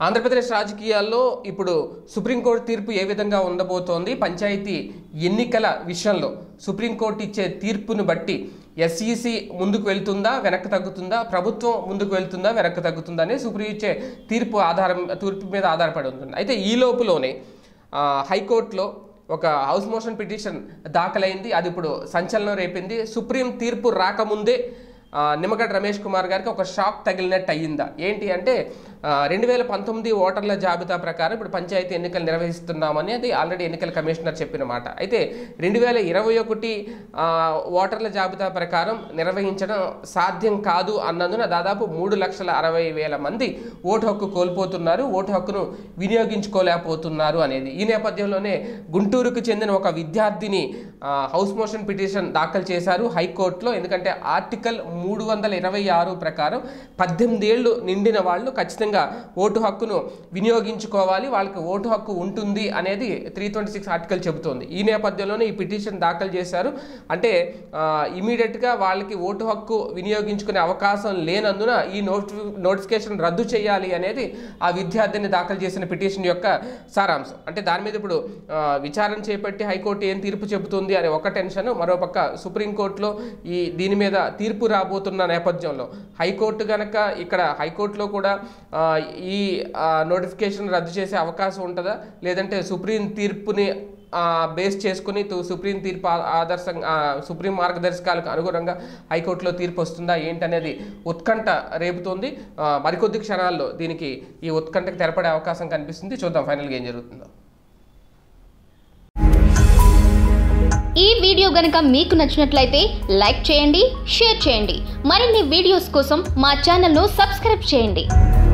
ఆంధ్రప్రదేశ్ రాజకీయాల్లో ఇప్పుడు సుప్రీంకోర్టు తీర్పు ఏ విధంగా ఉండబోతోంది పంచాయతీ ఎన్నికల విషయంలో సుప్రీంకోర్టు ఇచ్చే తీర్పును బట్టి ఎస్ఈసి ముందుకు వెళ్తుందా వెనక్కి తగ్గుతుందా ప్రభుత్వం ముందుకు వెళ్తుందా వెనక్కి తగ్గుతుందా అనేది సుప్రీం ఇచ్చే తీర్పు ఆధారం తీర్పు మీద ఆధారపడి ఉంటుంది అయితే ఈ లోపులోనే ఆ, హైకోర్టులో ఒక హౌస్ మోషన్ పిటిషన్ దాఖలైంది అది ఇప్పుడు సంచలనం రేపింది సుప్రీం తీర్పు రాకముందే ఆ, నిమ్మగడ్డ రమేష్ కుమార్ గారికి ఒక షాక్ తగిలినట్టు అయ్యిందా ఏంటి అంటే రెండు వేల పంతొమ్మిది ఓటర్ల జాబితా ప్రకారం ఇప్పుడు పంచాయతీ ఎన్నికలు నిర్వహిస్తున్నామని అది ఆల్రెడీ ఎన్నికల కమిషనర్ చెప్పిన మాట అయితే రెండు వేల ఇరవై ఒకటి ఓటర్ల జాబితా ప్రకారం నిర్వహించడం సాధ్యం కాదు అన్నందున దాదాపు మూడు లక్షల అరవై వేల మంది ఓటు హక్కు కోల్పోతున్నారు ఓటు హక్కును వినియోగించుకోలేకపోతున్నారు అనేది ఈ నేపథ్యంలోనే గుంటూరుకు చెందిన ఒక విద్యార్థిని ఆ, హౌస్ మోషన్ పిటిషన్ దాఖలు చేశారు హైకోర్టులో ఎందుకంటే ఆర్టికల్ మూడు వందల ఇరవై ఆరు ప్రకారం పద్దెనిమిది ఏళ్ళు నిండిన వాళ్ళు ఖచ్చితంగా ఓటు హక్కును వినియోగించుకోవాలి వాళ్ళకి ఓటు హక్కు ఉంటుంది అనేది త్రీ ట్వంటీ సిక్స్ ఆర్టికల్ చెబుతోంది ఈ నేపథ్యంలోనే ఈ పిటిషన్ దాఖలు చేశారు అంటే ఇమీడియట్గా వాళ్ళకి ఓటు హక్కు వినియోగించుకునే అవకాశం లేనందున ఈ నోటి నోటిఫికేషన్ రద్దు చేయాలి అనేది ఆ విద్యార్థిని దాఖలు చేసిన పిటిషన్ యొక్క సారాంశం అంటే దాని మీద ఇప్పుడు ఆ, విచారణ చేపట్టి హైకోర్టు ఏం తీర్పు చెబుతుంది అనే ఒక టెన్షన్ మరోపక్క సుప్రీంకోర్టులో ఈ దీని మీద తీర్పు రాబోతున్న నేపథ్యంలో హైకోర్టు కనుక ఇక్కడ హైకోర్టులో కూడా ఆ, ఈ ఆ, నోటిఫికేషన్ రద్దు చేసే అవకాశం ఉంటుందా లేదంటే సుప్రీం తీర్పుని ఆ, బేస్ చేసుకుని తు- సుప్రీం తీర్పు ఆ- ఆదర్శంగా ఆ, సుప్రీం మార్గదర్శకాలకు అనుగుణంగా హైకోర్టులో తీర్పు వస్తుందా ఏంటనేది ఉత్కంఠ రేపుతోంది ఆ, మరికొద్ది క్షణాల్లో దీనికి ఈ ఉత్కంఠకు తెరపడే అవకాశం కనిపిస్తుంది చూద్దాం ఫైనల్గా ఏం జరుగుతుందో ఈ వీడియో గనుక మీకు నచ్చినట్లయితే లైక్ చేయండి షేర్ చేయండి మరిన్ని వీడియోస్ కోసం మా ఛానల్ను సబ్స్క్రైబ్ చేయండి